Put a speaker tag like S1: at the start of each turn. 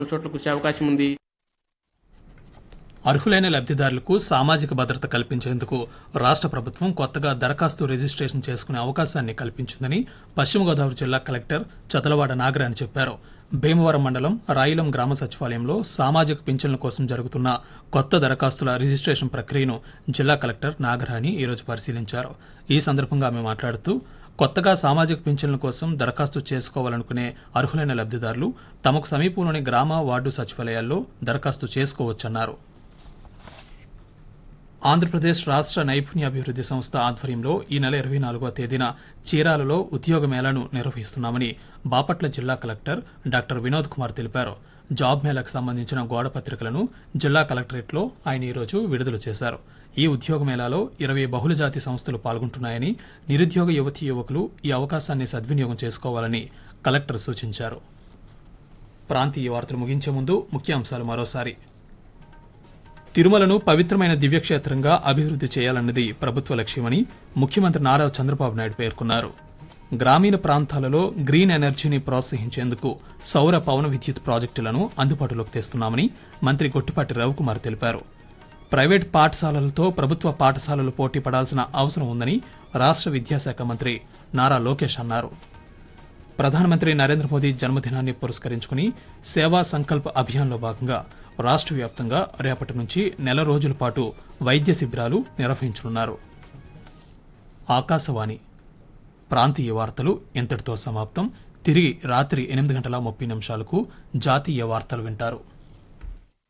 S1: చోట్ల కురిసే అవకాశం ఉంది
S2: అర్హులైన లబ్ధిదారులకు సామాజిక భద్రత కల్పించేందుకు రాష్ట్ర ప్రభుత్వం కొత్తగా దరఖాస్తు రిజిస్ట్రేషన్ చేసుకునే అవకాశాన్ని కల్పించిందని పశ్చిమ గోదావరి జిల్లా కలెక్టర్ చదలవాడ నాగరాణి చెప్పారు భీమవరం మండలం రాయిలం గ్రామ సచివాలయంలో సామాజిక పింఛన్ల కోసం జరుగుతున్న కొత్త దరఖాస్తుల రిజిస్ట్రేషన్ ప్రక్రియను జిల్లా కలెక్టర్ నాగరాణి ఈరోజు పరిశీలించారు ఈ సందర్భంగా ఆమె మాట్లాడుతూ కొత్తగా సామాజిక పింఛన్ల కోసం దరఖాస్తు చేసుకోవాలనుకునే అర్హులైన లబ్ధిదారులు తమకు సమీపంలోని గ్రామ వార్డు సచివాలయాల్లో దరఖాస్తు చేసుకోవచ్చన్నారు ఆంధ్రప్రదేశ్ రాష్ట్ర నైపుణ్యాభివృద్ధి సంస్థ ఆధ్వర్యంలో ఈ నెల ఇరవై నాలుగవ తేదీన చీరాలలో ఉద్యోగ మేళాను నిర్వహిస్తున్నామని బాపట్ల జిల్లా కలెక్టర్ డాక్టర్ వినోద్ కుమార్ తెలిపారు జాబ్ మేళాకు సంబంధించిన గోడ పత్రికలను జిల్లా కలెక్టరేట్లో ఆయన ఈరోజు విడుదల చేశారు ఈ ఉద్యోగ మేళాలో ఇరవై బహుళజాతి సంస్థలు పాల్గొంటున్నాయని నిరుద్యోగ యువతీ యువకులు ఈ అవకాశాన్ని సద్వినియోగం చేసుకోవాలని కలెక్టర్ సూచించారు ప్రాంతీయ వార్తలు ముగించే ముందు ముఖ్యాంశాలు మరోసారి తిరుమలను పవిత్రమైన దివ్యక్షేత్రంగా అభివృద్ధి చేయాలన్నది ప్రభుత్వ లక్ష్యమని ముఖ్యమంత్రి నారా చంద్రబాబు నాయుడు పేర్కొన్నారు గ్రామీణ ప్రాంతాలలో గ్రీన్ ఎనర్జీని ప్రోత్సహించేందుకు సౌర పవన విద్యుత్ ప్రాజెక్టులను అందుబాటులోకి తెస్తున్నామని మంత్రి గొట్టిపాటి రవికుమార్ తెలిపారు ప్రైవేట్ పాఠశాలలతో ప్రభుత్వ పాఠశాలలు పోటీ పడాల్సిన అవసరం ఉందని రాష్ట్ర విద్యాశాఖ మంత్రి నారా లోకేష్ అన్నారు ప్రధానమంత్రి నరేంద్ర మోదీ జన్మదినాన్ని పురస్కరించుకుని సేవా సంకల్ప్ అభియాన్లో భాగంగా రాష్ట్ర వ్యాప్తంగా రేపటి నుంచి నెల రోజుల పాటు వైద్య శిబిరాలు నిర్వహించనున్నారు ఆకాశవాణి ప్రాంతీయ వార్తలు ఇంతటితో సమాప్తం తిరిగి రాత్రి ఎనిమిది గంటల ముప్పై నిమిషాలకు జాతీయ వార్తలు వింటారు